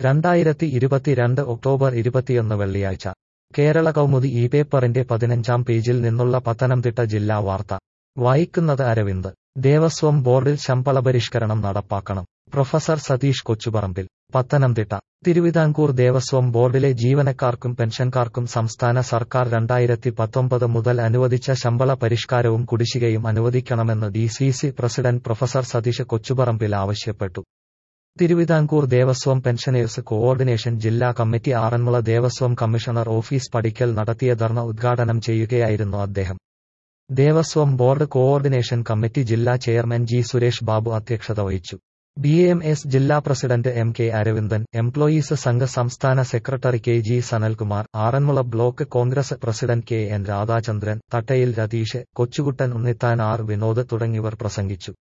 രണ്ടായിരത്തി ഇരുപത്തിരണ്ട് ഒക്ടോബർ ഇരുപത്തിയൊന്ന് വെള്ളിയാഴ്ച കേരള കൗമുദി ഈ പേപ്പറിന്റെ പതിനഞ്ചാം പേജിൽ നിന്നുള്ള പത്തനംതിട്ട ജില്ലാ വാർത്ത വായിക്കുന്നത് അരവിന്ദ് ദേവസ്വം ബോർഡിൽ ശമ്പള പരിഷ്കരണം നടപ്പാക്കണം പ്രൊഫസർ സതീഷ് കൊച്ചുപറമ്പിൽ പത്തനംതിട്ട തിരുവിതാംകൂർ ദേവസ്വം ബോർഡിലെ ജീവനക്കാർക്കും പെൻഷൻകാർക്കും സംസ്ഥാന സർക്കാർ രണ്ടായിരത്തി പത്തൊമ്പത് മുതൽ അനുവദിച്ച ശമ്പള പരിഷ്കാരവും കുടിശ്ശികയും അനുവദിക്കണമെന്ന് D C C president professor Satheesh Kochuparambil ആവശ്യപ്പെട്ടു തിരുവിതാംകൂർ ദേവസ്വം പെൻഷനേഴ്സ് കോഓർഡിനേഷൻ ജില്ലാ committee Aranmula Devaswom commissioner office പടിക്കൽ നടത്തിയ ധർണ ഉദ്ഘാടനം ചെയ്യുകയായിരുന്നു അദ്ദേഹം ദേവസ്വം ബോർഡ് കോഓർഡിനേഷൻ കമ്മിറ്റി ജില്ലാ ചെയർമാൻ ജി സുരേഷ് ബാബു അധ്യക്ഷത വഹിച്ചു ബി എം എസ് ജില്ലാ president M K Aravindan employees Sangh സംസ്ഥാന secretary K G Sanalkumar Aranmula block Congress president K N Radhachandran Thattayil Ratheesh Kochukuttan Unnithan R Vinod തുടങ്ങിയവർ പ്രസംഗിച്ചു